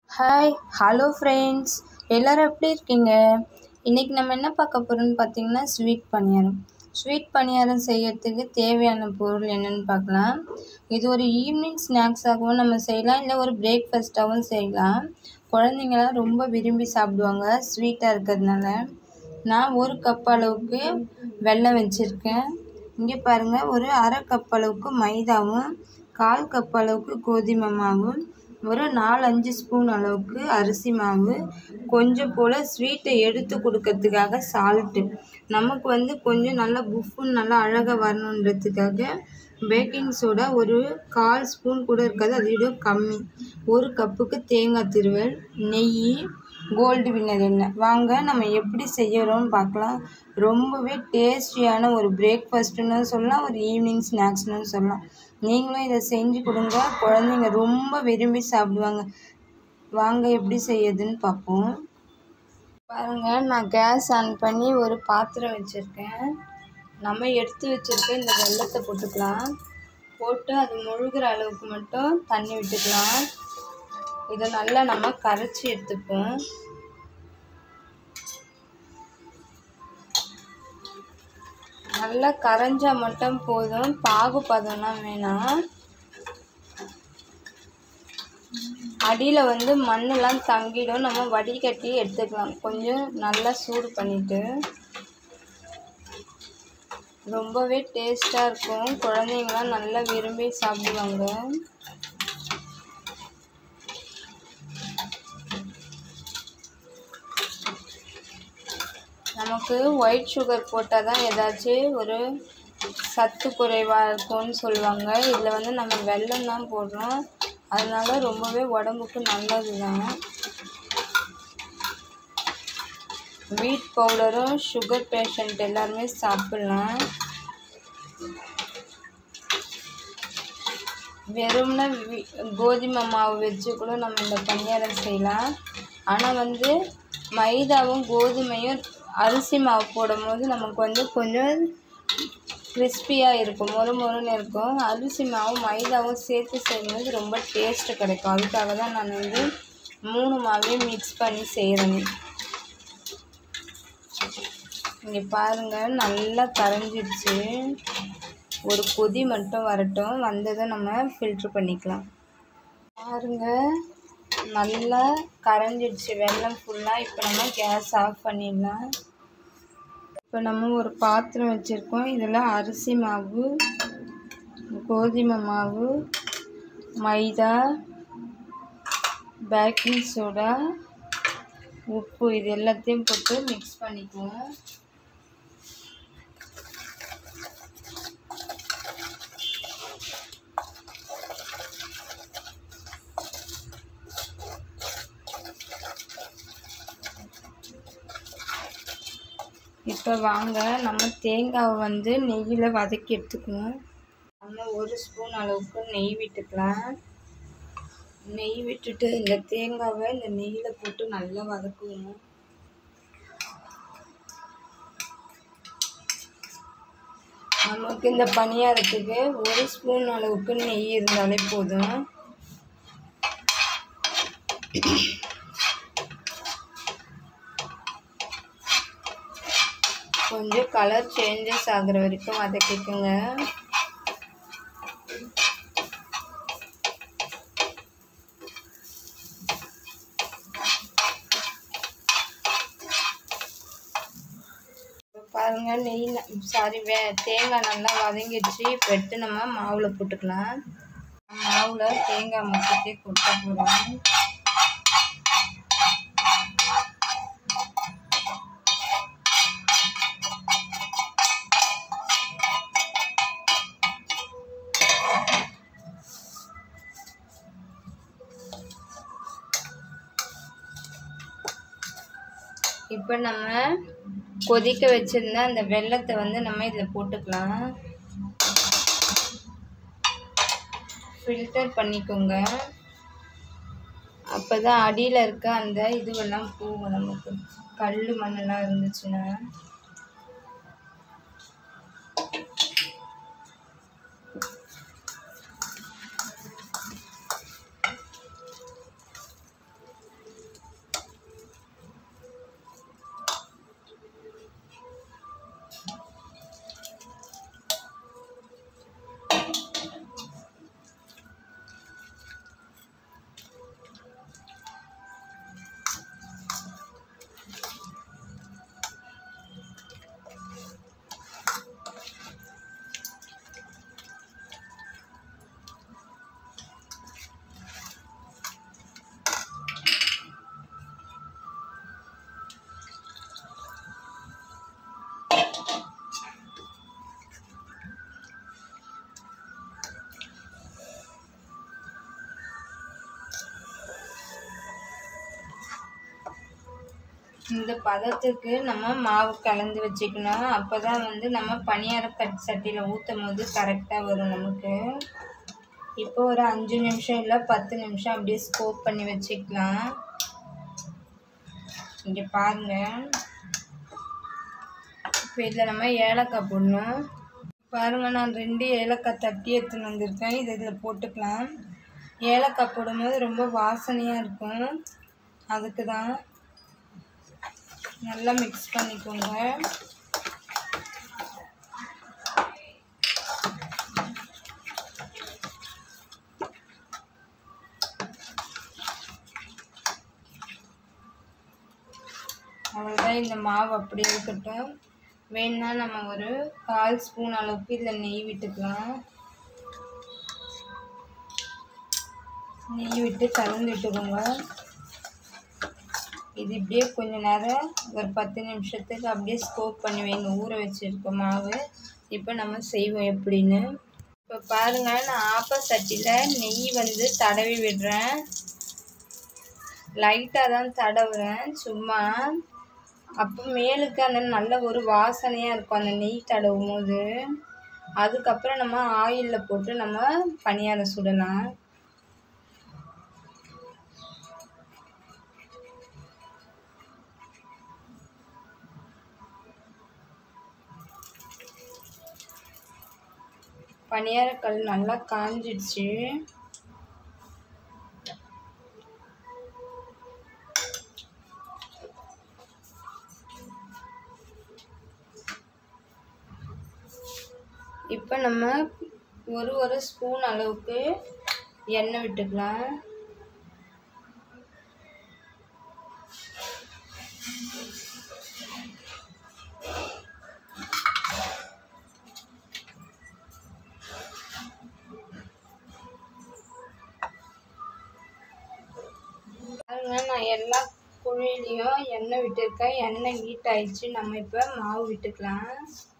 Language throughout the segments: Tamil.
ஹாய் ஹலோ ஃப்ரெண்ட்ஸ் எல்லோரும் எப்படி இருக்கீங்க இன்றைக்கி நம்ம என்ன பார்க்க போகிறோம்னு பார்த்தீங்கன்னா ஸ்வீட் பணியாரம் ஸ்வீட் பணியாரம் செய்யறதுக்கு தேவையான பொருள் என்னென்னு பார்க்கலாம் இது ஒரு ஈவினிங் ஸ்நாக்ஸாகவும் நம்ம செய்யலாம் இல்லை ஒரு பிரேக்ஃபாஸ்ட்டாகவும் செய்யலாம் குழந்தைங்களாம் ரொம்ப விரும்பி சாப்பிடுவாங்க ஸ்வீட்டாக இருக்கிறதுனால நான் ஒரு கப் அளவுக்கு வெல்லம் வச்சுருக்கேன் இங்கே பாருங்கள் ஒரு அரை கப் அளவுக்கு மைதாவும் கால் கப் அளவுக்கு கோதுமை மாவும் ஒரு நாலஞ்சு ஸ்பூன் அளவுக்கு அரிசி மாவு கொஞ்சம் போல் ஸ்வீட்டை எடுத்து கொடுக்கறதுக்காக சால்ட்டு நமக்கு வந்து கொஞ்சம் நல்லா புஃப்புன்னு நல்லா அழகாக வரணுன்றதுக்காக பேக்கிங் சோடா ஒரு கால் ஸ்பூன் கூட இருக்காது அதை விட கம்மி ஒரு கப்புக்கு தேங்காய் திருவல் நெய் கோல்டு வின்னர் எண்ணெய் வாங்க நம்ம எப்படி செய்யறோம்னு பார்க்கலாம் ரொம்பவே டேஸ்டியான ஒரு பிரேக்ஃபாஸ்ட்டுன்னு சொல்லலாம் ஒரு ஈவினிங் ஸ்நாக்ஸ்னு சொல்லலாம் நீங்களும் இதை செஞ்சு கொடுங்க குழந்தைங்க ரொம்ப விரும்பி சாப்பிடுவாங்க வாங்க எப்படி செய்யறதுன்னு பார்ப்போம் பாருங்கள் நான் கேஸ் ஆன் பண்ணி ஒரு பாத்திரம் வச்சுருக்கேன் நம்ம எடுத்து வச்சுருக்க இந்த வெள்ளத்தை போட்டுக்கலாம் போட்டு அது முழுகிற அளவுக்கு மட்டும் தண்ணி விட்டுக்கலாம் இதை நல்லா நம்ம கரைச்சி எடுத்துப்போம் நல்லா கரைஞ்சா மட்டும் போதும் பாகு பதம்லாம் வேணாம் அடியில் வந்து மண்ணெல்லாம் தங்கிடும் நம்ம வடிகட்டி எடுத்துக்கலாம் கொஞ்சம் நல்லா சூடு பண்ணிவிட்டு ரொம்பவே டேஸ்ட்டாக இருக்கும் குழந்தைங்களாம் நல்லா விரும்பி சாப்பிடுவாங்க நமக்கு ஒயிட் சுகர் போட்டால் தான் ஏதாச்சும் ஒரு சத்து குறைவாக இருக்கும்னு சொல்லுவாங்க இதில் வந்து நம்ம வெல்லம் தான் போடுறோம் அதனால ரொம்பவே உடம்புக்கு நல்லது தான் வீட் பவுடரும் சுகர் பேஷண்ட் எல்லாருமே சாப்பிட்லாம் வெறும்னா கோதுமை மாவு வச்சு கூட நம்ம இந்த பணியாரம் செய்யலாம் ஆனால் வந்து மைதாவும் கோதுமையும் அரிசி மாவு போடும்போது நமக்கு வந்து கொஞ்சம் கிறிஸ்பியாக இருக்கும் மொறு மொறுன்னு இருக்கும் அரிசி மாவும் மைதாவும் சேர்த்து செய்யும்போது ரொம்ப டேஸ்ட்டு கிடைக்கும் அதுக்காக தான் நான் வந்து மூணு மாவையும் மிக்ஸ் பண்ணி செய்கிறேன் இங்கே பாருங்கள் நல்லா கரைஞ்சிடுச்சு ஒரு கொதி மட்டும் வரட்டும் வந்ததை நம்ம ஃபில்ட்ரு பண்ணிக்கலாம் பாருங்கள் நல்லா கரைஞ்சிடுச்சு வெள்ளம் ஃபுல்லாக இப்போ நம்ம கேஸ் ஆஃப் பண்ணிடலாம் இப்போ நம்ம ஒரு பாத்திரம் வச்சுருக்கோம் இதில் அரிசி மாவு கோதுமை மாவு மைதா பேக்கிங் சோடா உப்பு இது எல்லாத்தையும் போட்டு மிக்ஸ் பண்ணிக்குவோம் இப்போ வாங்க நம்ம தேங்காவை வந்து நெய்யில் வதக்கி எடுத்துக்குவோம் நம்ம ஒரு ஸ்பூன் அளவுக்கு நெய் விட்டுக்கலாம் நெய் விட்டுட்டு இந்த தேங்காவை இந்த நெய்யில் போட்டு நல்லா வதக்குவோம் நமக்கு இந்த பணியாரத்துக்கு ஒரு ஸ்பூன் அளவுக்கு நெய் இருந்தாலே போதும் கொஞ்சம் கலர் சேஞ்சஸ் ஆகுற வரைக்கும் வதக்கிக்கோங்க பாருங்க நெய் சாரி வே தேங்காய் நல்லா வதங்கிடுச்சு இப்போ எடுத்து நம்ம மாவில் போட்டுக்கலாம் மாவில் தேங்காய் மொத்தத்தையே கொட்ட போகிறோம் இப்போ நம்ம கொதிக்க வச்சுருந்த அந்த வெள்ளத்தை வந்து நம்ம இதில் போட்டுக்கலாம் ஃபில்டர் பண்ணிக்கோங்க அப்போ தான் அடியில் இருக்க அந்த இதுவெல்லாம் போகும் நமக்கு கல் மண்ணெல்லாம் இருந்துச்சுன்னா இந்த பதத்துக்கு நம்ம மாவு கலந்து வச்சுக்கணும் அப்போ தான் வந்து நம்ம பணியார கட் சட்டியில் ஊற்றும் போது கரெக்டாக வரும் நமக்கு இப்போ ஒரு அஞ்சு நிமிஷம் இல்லை பத்து நிமிஷம் அப்படியே ஸ்கோப் பண்ணி வச்சுக்கலாம் இங்கே பாருங்கள் இப்போ இதில் நம்ம ஏலக்காய் போடணும் பாருங்கள் நான் ரெண்டு ஏலக்காய் தட்டி எடுத்துன்னு வந்திருக்கேன் இதை இதில் போட்டுக்கலாம் ஏலக்காய் போடும்போது ரொம்ப வாசனையாக இருக்கும் அதுக்கு தான் நல்லா மிக்ஸ் பண்ணிக்கோங்க அவ்வளோதான் இந்த மாவு அப்படியே இருக்கட்டும் வேணும்னா நம்ம ஒரு கால் ஸ்பூன் அளவுக்கு இதில் நெய் விட்டுக்கலாம் நெய் விட்டு கலந்து விட்டுக்கோங்க இது இப்படியே கொஞ்ச நேரம் ஒரு பத்து நிமிஷத்துக்கு அப்படியே ஸ்கோப் பண்ணி வைங்க ஊற வச்சுருக்க மாவு இப்போ நம்ம செய்வோம் எப்படின்னு இப்போ பாருங்கள் நான் ஆப்ப சட்டியில் நெய் வந்து தடவி விடுறேன் லைட்டாக தான் தடவுறேன் சும்மா அப்போ மேலுக்கு அந்த நல்ல ஒரு வாசனையாக இருக்கும் அந்த நெய் தடவும் போது அதுக்கப்புறம் நம்ம ஆயிலில் போட்டு நம்ம பணியாரம் சுடலாம் பணியாரக்கல் நல்லா காஞ்சிடுச்சு இப்போ நம்ம ஒரு ஒரு ஸ்பூன் அளவுக்கு எண்ணெய் விட்டுக்கலாம் பாருங்க நான் எல்லா குழியிலையும் எண்ணெய் விட்டுருக்கேன் எண்ணெய் ஹீட் ஆயிடுச்சு நம்ம இப்போ மாவு விட்டுக்கலாம்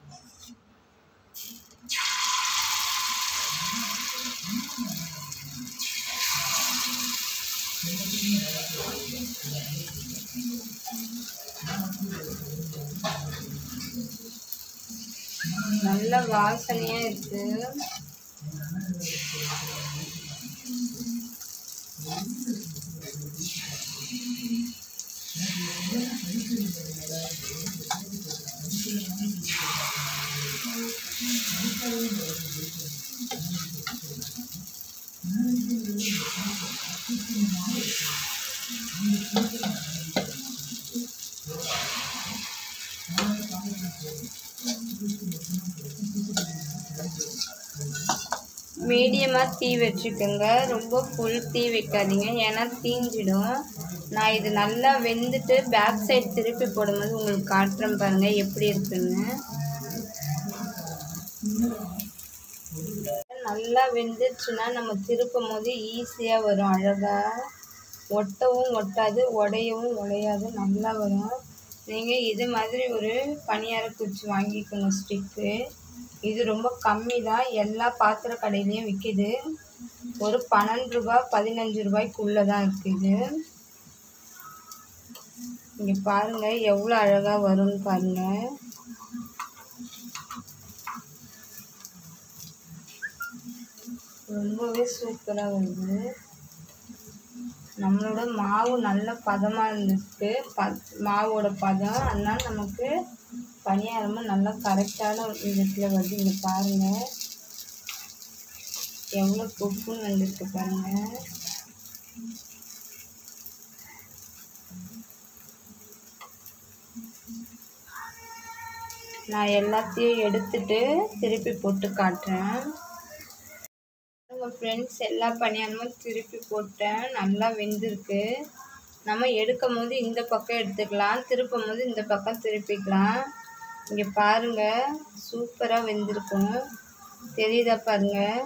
நல்ல வாசனையா இருக்கு மீடியமாக தீ வச்சுக்கோங்க ரொம்ப ஃபுல் தீ வைக்காதீங்க ஏன்னா தீஞ்சிடும் நான் இது நல்லா வெந்துட்டு பேக் சைடு திருப்பி போடும்போது உங்களுக்கு காட்டுறேன் பாருங்கள் எப்படி இருக்குன்னு நல்லா வெந்துருச்சுன்னா நம்ம திருப்பும் போது ஈஸியாக வரும் அழகாக ஒட்டவும் ஒட்டாது உடையவும் உடையாது நல்லா வரும் நீங்கள் இது மாதிரி ஒரு பணியார குச்சி வாங்கிக்கோங்க ஸ்டிக்கு இது ரொம்ப கம்மி தான் எல்லா பாத்திர கடையிலையும் விற்கிது ஒரு பன்னெண்டு ரூபாய் பதினஞ்சு ரூபாய்க்குள்ளே தான் இருக்குது இங்கே பாருங்கள் எவ்வளோ அழகாக வரும்னு பாருங்கள் ரொம்பவே சூப்பராக வருது நம்மளோட மாவு நல்ல பதமாக இருந்திருக்கு ப மாவோட பதம் அதனால் நமக்கு பணியாரமும் நல்லா கரெக்டான விதத்தில் வருது இங்கே பாருங்கள் எவ்வளோ கொப்புன்னு வந்திருக்கு பாருங்கள் நான் எல்லாத்தையும் எடுத்துட்டு திருப்பி போட்டு காட்டுறேன் உங்கள் ஃப்ரெண்ட்ஸ் எல்லா பணியாரமும் திருப்பி போட்டேன் நல்லா வெந்திருக்கு நம்ம எடுக்கும் போது இந்த பக்கம் எடுத்துக்கலாம் திருப்பும் போது இந்த பக்கம் திருப்பிக்கலாம் இங்கே பாருங்கள் சூப்பராக வெந்திருக்கும் தெரியுதா பாருங்கள்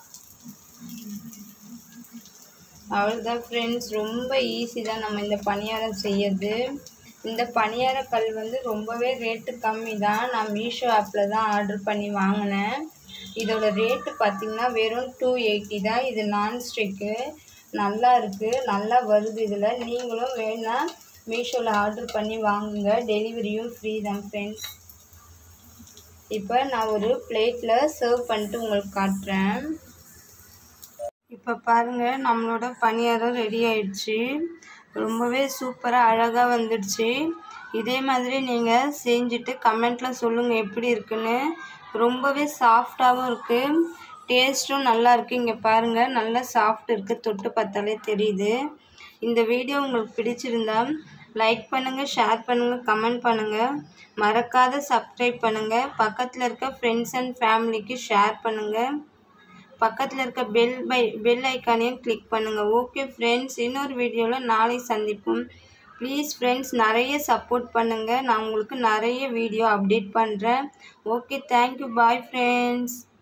அவ்வளோதான் ஃப்ரெண்ட்ஸ் ரொம்ப ஈஸி தான் நம்ம இந்த பணியாரம் செய்யறது இந்த பணியார கல் வந்து ரொம்பவே ரேட்டு கம்மி தான் நான் மீஷோ ஆப்பில் தான் ஆர்டர் பண்ணி வாங்கினேன் இதோட ரேட்டு பார்த்திங்கன்னா வெறும் டூ எயிட்டி தான் இது நான்ஸ்டிக்கு நல்லா இருக்குது நல்லா வருது இதில் நீங்களும் வேணா மீஷோவில் ஆர்டர் பண்ணி வாங்குங்க டெலிவரியும் ஃப்ரீ தான் ஃப்ரெண்ட்ஸ் இப்போ நான் ஒரு பிளேட்டில் சர்வ் பண்ணிட்டு உங்களுக்கு காட்டுறேன் இப்போ பாருங்கள் நம்மளோட பணியாரம் ரெடி ஆயிடுச்சு ரொம்பவே சூப்பராக அழகாக வந்துடுச்சு இதே மாதிரி நீங்கள் செஞ்சுட்டு கமெண்ட்டில் சொல்லுங்கள் எப்படி இருக்குன்னு ரொம்பவே சாஃப்டாகவும் இருக்குது டேஸ்ட்டும் நல்லா இருக்குது இங்கே பாருங்கள் நல்லா சாஃப்ட் இருக்குது தொட்டு பார்த்தாலே தெரியுது இந்த வீடியோ உங்களுக்கு பிடிச்சிருந்தா லைக் பண்ணுங்கள் ஷேர் பண்ணுங்கள் கமெண்ட் பண்ணுங்கள் மறக்காத சப்ஸ்கிரைப் பண்ணுங்கள் பக்கத்தில் இருக்க ஃப்ரெண்ட்ஸ் அண்ட் ஃபேமிலிக்கு ஷேர் பண்ணுங்கள் பக்கத்தில் இருக்க பெல் பை பெல் ஐக்கானையும் கிளிக் பண்ணுங்கள் ஓகே ஃப்ரெண்ட்ஸ் இன்னொரு வீடியோவில் நாளை சந்திப்போம் ப்ளீஸ் ஃப்ரெண்ட்ஸ் நிறைய சப்போர்ட் பண்ணுங்கள் நான் உங்களுக்கு நிறைய வீடியோ அப்டேட் பண்ணுறேன் ஓகே தேங்க்யூ பாய் ஃப்ரெண்ட்ஸ்